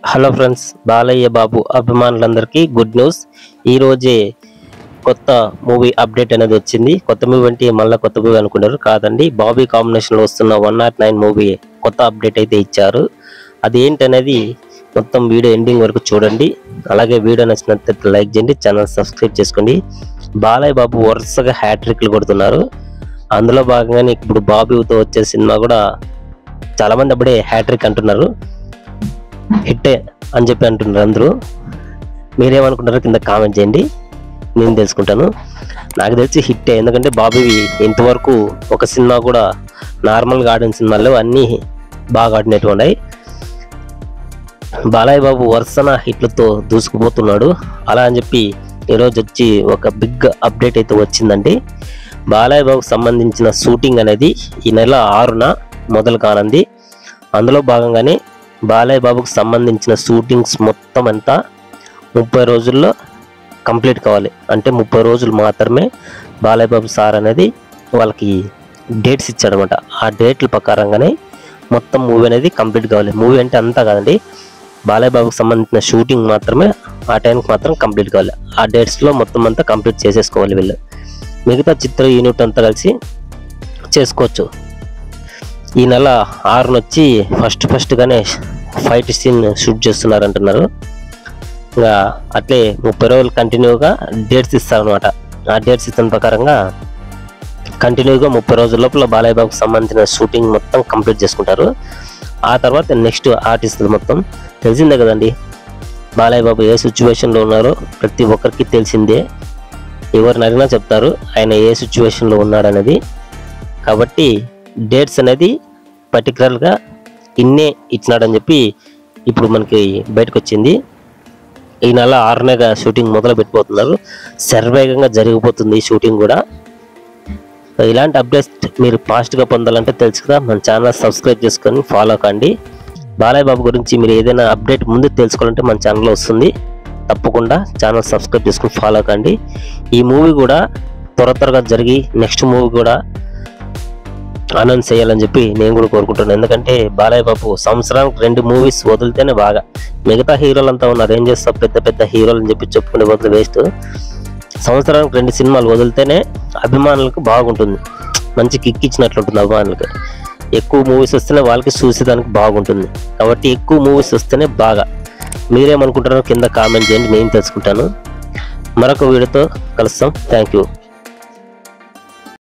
hello friends Balayya బాబు అభిమానులందరికీ good news ఈ రోజే కొత్త మూవీ అప్డేట్ అనేది వచ్చింది కొత్త మూవీ అంటే మళ్ళీ కొత్త మూవీ అనుకున్నారు కాదండి బాబీ కాంబినేషన్లో వస్తున్న వన్ నాట్ నైన్ మూవీ కొత్త అప్డేట్ అయితే ఇచ్చారు అది ఏంటనేది మొత్తం వీడియో ఎండింగ్ వరకు చూడండి అలాగే వీడియో నచ్చినట్లయితే లైక్ చేయండి ఛానల్ సబ్స్క్రైబ్ చేసుకోండి బాలయ్య బాబు వరుసగా హ్యాట్రిక్లు కొడుతున్నారు అందులో భాగంగానే ఇప్పుడు బాబీతో వచ్చే సినిమా కూడా చాలా మంది అప్పుడే హ్యాట్రిక్ అంటున్నారు హిట్టే అని చెప్పి అంటున్నారు అందరూ మీరేమనుకుంటారో కింద కామెంట్ చేయండి నేను తెలుసుకుంటాను నాకు తెలిసి హిట్టే ఎందుకంటే బాబీవి ఇంతవరకు ఒక సినిమా కూడా నార్మల్గా ఆడిన సినిమాల్లో అన్నీ బాగా ఆడినట్టు ఉన్నాయి బాలయ్య బాబు వరుసన హిట్లతో దూసుకుపోతున్నాడు అలా అని చెప్పి ఈరోజు వచ్చి ఒక బిగ్ అప్డేట్ అయితే వచ్చిందండి బాలయ్య బాబుకు సంబంధించిన షూటింగ్ అనేది ఈ నెల ఆరున మొదలు కానుంది అందులో భాగంగానే బాలయ్య బాబుకు సంబంధించిన షూటింగ్స్ మొత్తం అంతా ముప్పై రోజుల్లో కంప్లీట్ కావాలి అంటే ముప్పై రోజులు మాత్రమే బాలయ్య బాబు సార్ అనేది వాళ్ళకి డేట్స్ ఇచ్చాడనమాట ఆ డేట్ల ప్రకారంగానే మొత్తం మూవీ అనేది కంప్లీట్ కావాలి మూవీ అంటే అంతా కాదండి బాలయ్య బాబుకు సంబంధించిన షూటింగ్ మాత్రమే ఆ టైంకి మాత్రం కంప్లీట్ కావాలి ఆ డేట్స్లో మొత్తం అంతా కంప్లీట్ చేసేసుకోవాలి వీళ్ళు మిగతా చిత్ర యూనిట్ అంతా కలిసి చేసుకోవచ్చు ఈ నెల ఆరున వచ్చి ఫస్ట్ ఫస్ట్గానే ఫైట్ సీన్ షూట్ చేస్తున్నారు అంటున్నారు ఇంకా అట్లే ముప్పై రోజులు కంటిన్యూగా డేట్స్ ఇస్తారనమాట ఆ డేట్స్ ఇస్తున్న ప్రకారంగా కంటిన్యూగా ముప్పై రోజుల లోపల బాలయ్య బాబుకి సంబంధించిన షూటింగ్ మొత్తం కంప్లీట్ చేసుకుంటారు ఆ తర్వాత నెక్స్ట్ ఆర్టిస్టులు మొత్తం తెలిసిందే కదండి బాలయ్య బాబు ఏ సిచ్యువేషన్లో ఉన్నారో ప్రతి ఒక్కరికి తెలిసిందే ఎవరిని అడిగినా చెప్తారు ఆయన ఏ సిచ్యువేషన్లో ఉన్నాడనేది కాబట్టి డేట్స్ అనేది పర్టికులర్గా ఇన్నే ఇచ్చినాడని చెప్పి ఇప్పుడు మనకి బయటకు వచ్చింది ఈ నెల ఆరునేగా షూటింగ్ మొదలు పెట్టిపోతున్నారు శరవేగంగా జరిగిపోతుంది ఈ షూటింగ్ కూడా సో ఇలాంటి అప్డేట్స్ మీరు ఫాస్ట్గా పొందాలంటే తెలుసు కదా మన ఛానల్ సబ్స్క్రైబ్ చేసుకొని ఫాలో కండి బాలయ్య బాబు గురించి మీరు ఏదైనా అప్డేట్ ముందు తెలుసుకోవాలంటే మన ఛానల్లో వస్తుంది తప్పకుండా ఛానల్ సబ్స్క్రైబ్ చేసుకుని ఫాలో కండి ఈ మూవీ కూడా త్వర త్వరగా జరిగి నెక్స్ట్ మూవీ కూడా అనౌన్స్ చేయాలని చెప్పి నేను కూడా కోరుకుంటున్నాను ఎందుకంటే బాలయ్య బాబు సంవత్సరానికి రెండు మూవీస్ వదిలితేనే బాగా మిగతా హీరోలు అంతా ఉన్నారు ఏం చేస్తారు పెద్ద పెద్ద హీరోలు అని చెప్పి చెప్పుకునే బదులు వేస్ట్ సంవత్సరానికి రెండు సినిమాలు వదిలితేనే అభిమానులకు బాగుంటుంది మంచి కిక్ ఇచ్చినట్లు ఉంటుంది అభిమానులకి ఎక్కువ మూవీస్ వస్తేనే వాళ్ళకి చూసేదానికి బాగుంటుంది కాబట్టి ఎక్కువ మూవీస్ వస్తేనే బాగా మీరేమనుకుంటారో కింద కామెంట్ చేయండి నేను తెలుసుకుంటాను మరొక వీడియోతో కలుస్తాం థ్యాంక్ యూ